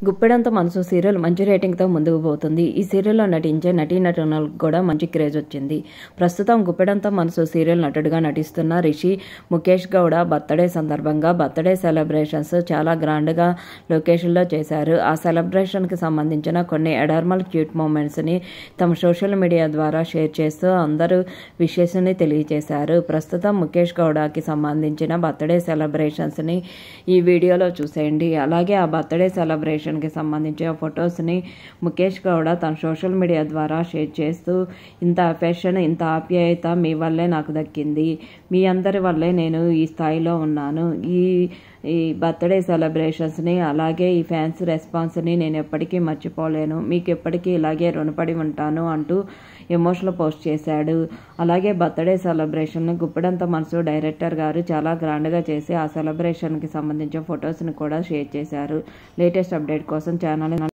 గుప్పెడంత మనసు సీరియల్ మంచి రేటింగ్తో ముందుకు పోతుంది ఈ సీరియల్లో నటించే నటీనటులకు కూడా మంచి క్రేజ్ వచ్చింది ప్రస్తుతం గుప్పెడంత మనసు సీరియల్ నటుడిగా నటిస్తున్న రిషి ముఖేష్ గౌడ బర్త్డే సందర్భంగా బర్త్డే సెలబ్రేషన్స్ చాలా గ్రాండ్గా లొకేషన్లో చేశారు ఆ సెలబ్రేషన్కి సంబంధించిన కొన్ని ఎడర్మల్ క్యూట్ మూమెంట్స్ని తమ సోషల్ మీడియా ద్వారా షేర్ చేస్తూ అందరూ విషెస్ని తెలియజేశారు ప్రస్తుతం ముఖేష్ గౌడకి సంబంధించిన బర్త్డే సెలబ్రేషన్స్ని ఈ వీడియోలో చూసేయండి అలాగే ఆ బర్త్డే సెలబ్రేషన్కి సంబంధించిన ఫొటోస్ని ముఖేష్ గౌడ తన సోషల్ మీడియా ద్వారా షేర్ చేస్తూ ఇంత అఫెక్షన్ ఇంత ఆప్యాయత మీ వల్లే నాకు దక్కింది మీ అందరి వల్లే నేను ఈ స్థాయిలో ఉన్నాను ఈ ఈ బర్త్డే సెలబ్రేషన్స్ని అలాగే ఈ ఫ్యాన్స్ రెస్పాన్స్ని నేను ఎప్పటికీ మర్చిపోలేను మీకు ఎప్పటికీ ఇలాగే రుణపడి ఉంటాను అంటూ ఎమోషనల్ పోస్ట్ చేశాడు అలాగే బర్త్డే సెలబ్రేషన్ గుప్పెడంత మనసు డైరెక్టర్ గారు చాలా గ్రాండ్గా చేసి ఆ సెలబ్రేషన్కి సంబంధించిన ఫొటోస్ని కూడా షేర్ చేశారు లేటెస్ట్ అప్డేట్ కోసం ఛానల్